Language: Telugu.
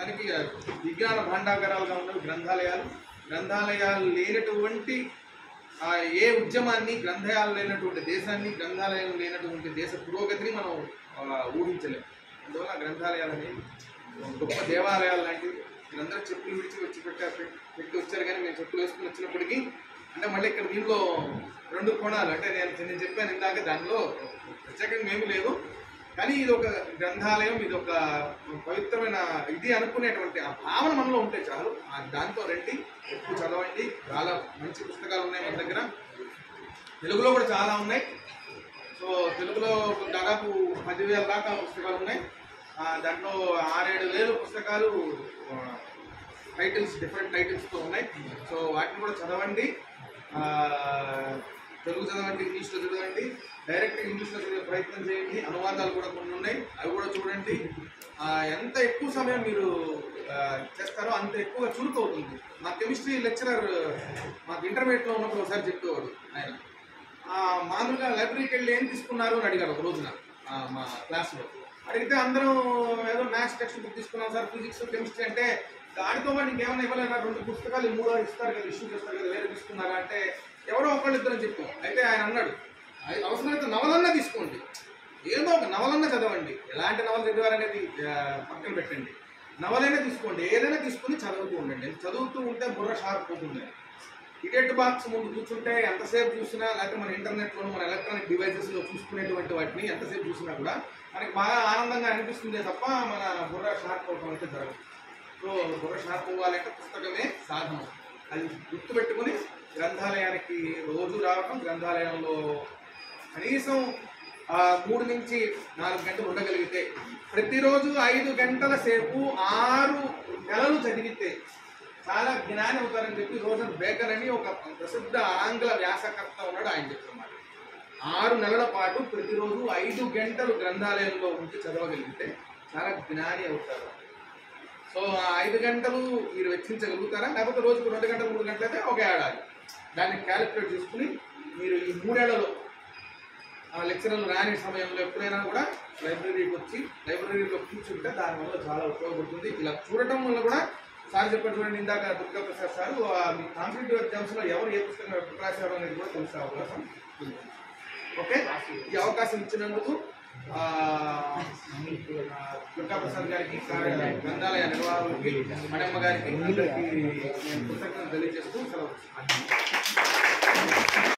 మనకి విజ్ఞాన భాండాగారాలుగా ఉన్నవి గ్రంథాలయాలు గ్రంథాలయాలు లేనటువంటి ఆ, ఏ ఉద్యమాన్ని గ్రంథాలయాలు లేనటువంటి దేశాన్ని గ్రంథాలయాలు లేనటువంటి దేశ పురోగతిని మనం ఆ, ఊహించలేం అందువల్ల గ్రంథాలయాలు అనేవి గొప్ప దేవాలయాలు లాంటివి మీరందరూ చెప్పులు విడిచి వచ్చి పెట్టారు పెట్టి వచ్చారు కానీ మేము చెప్పులు వేసుకుని వచ్చినప్పటికీ అంటే మళ్ళీ ఇక్కడ దీనిలో రెండు కోణాలు అంటే నేను నేను చెప్పాను ఇందాక దానిలో ప్రత్యేకంగా ఏమీ లేదు కానీ ఇది ఒక గ్రంథాలయం ఇది ఒక పవిత్రమైన ఇది అనుకునేటువంటి ఆ భావన మనలో ఉంటే చాలు ఆ దాంతో రండి ఎక్కువ చదవండి చాలా మంచి పుస్తకాలు ఉన్నాయి మన దగ్గర తెలుగులో కూడా చాలా ఉన్నాయి సో తెలుగులో దాదాపు పదివేల దాకా పుస్తకాలు ఉన్నాయి ఆ, దాంట్లో ఆరేడు వేలు పుస్తకాలు టైటిల్స్ డిఫరెంట్ టైటిల్స్తో ఉన్నాయి సో వాటిని కూడా చదవండి ఆ, తెలుగు చదవండి ఇంగ్లీష్లో చదవండి డైరెక్ట్ ఇంగ్లీష్లో చదివే ప్రయత్నం చేయండి అనువాదాలు కూడా కొన్ని ఉన్నాయి అవి కూడా చూడండి ఆ, ఎంత ఎక్కువ సమయం మీరు ఆ, చేస్తారో అంత ఎక్కువ చురుకు అవుతుంది మా కెమిస్ట్రీ లెక్చరర్ మాకు ఇంటర్మీడియట్లో ఉన్నప్పుడు ఒకసారి చెప్పేవాడు ఆయన ఆ, మామూలుగా లైబ్రరీకి వెళ్ళి ఏం తీసుకున్నారు అని అడిగారు ఒక రోజున ఆ, మా క్లాస్లో అడిగితే అందరూ ఏదో మ్యాథ్స్ టెక్స్ట్ బుక్ తీసుకున్నాం సార్ ఫిజిక్స్ కెమిస్ట్రీ అంటే దానితో పాటు ఇంకేమైనా ఇవ్వలేదా రెండు పుస్తకాలు ఈ మూడో ఇస్తారు కదా ఇష్యూ చేస్తారు కదా వేరే తీసుకున్నారా అంటే ఎవరో ఒకళ్ళు ఇద్దరు చెప్పాం అయితే ఆయన అన్నాడు "అయి- అవసరమైతే నవలన్నా తీసుకోండి ఏదో ఒక నవలన్నా చదవండి ఎలాంటి నవల చదివారనేది ఆ, పక్కన పెట్టండి నవలైనా తీసుకోండి ఏదైనా తీసుకుని చదువుతూ ఉండండి చదువుతూ ఉంటే బుర్ర షార్ప్ అవుతుంది టికెట్ బాక్స్ ముందు కూర్చుంటే ఎంతసేపు చూసినా లేకపోతే మన ఇంటర్నెట్లో మన ఎలక్ట్రానిక్ డివైసెస్లో చూసుకునేటువంటి వాటిని ఎంతసేపు చూసినా కూడా మనకి బాగా ఆనందంగా అనిపిస్తుందే తప్ప మన బుర్ర షార్ప్ అవడం అయితే జరగదు సో బుర్ర షార్ప్ అవ్వాలంటే పుస్తకమే సాధనం అది గుర్తుపెట్టుకుని గ్రంథాలయానికి రోజు రావడం గ్రంథాలయంలో కనీసం ఆ, మూడు నుంచి నాలుగు గంటలు ఉండగలిగితే ప్రతిరోజు ఐదు గంటల సేపు ఆరు నెలలు చదివితే చాలా జ్ఞాని అవుతారని చెప్పి రోజన్ బేకర్ అని ఒక ప్రసిద్ధ ఆంగ్ల వ్యాసకర్త ఉన్నాడు ఆయన చెప్తున్నారు ఆరు నెలల పాటు ప్రతిరోజు ఐదు గంటలు గ్రంథాలయంలో ఉంచి చదవగలిగితే చాలా జ్ఞాని అవుతారు సో ఆ ఐదు గంటలు మీరు వెచ్చించగలుగుతారా లేకపోతే రోజుకు రెండు గంటలు మూడు గంటలు అయితే ఒక ఏడాది దాన్ని క్యాలిక్యులేట్ చేసుకుని మీరు ఈ మూడేళ్లలో ఆ లెక్చరర్లు రాని సమయంలో ఎప్పుడైనా కూడా లైబ్రరీకి వచ్చి లైబ్రరీలో కూర్చుంటే దానివల్ల చాలా ఉపయోగపడుతుంది ఇలా చూడటం వల్ల కూడా సార్ చెప్పారు చూడండి ఇందాక దుర్గా ప్రసాద్ సార్ ఆ మీ కాంపిటేటివ్ ఎగ్జామ్స్లో ఎవరు ఏ పుస్తకం ఎప్పుడు రాశారు అనేది కూడా తెలిసే అవకాశం ఉంది ఓకే ఈ అవకాశం ఇచ్చినందుకు ఆ, ఆ, దుర్గా ప్రసాద్ గారికి సార్ గ్రంథాలయ నిర్వాహకులకి మణమ్మ గారికి అందరికీ నేను కృతజ్ఞతలు తెలియజేస్తూ సెలవు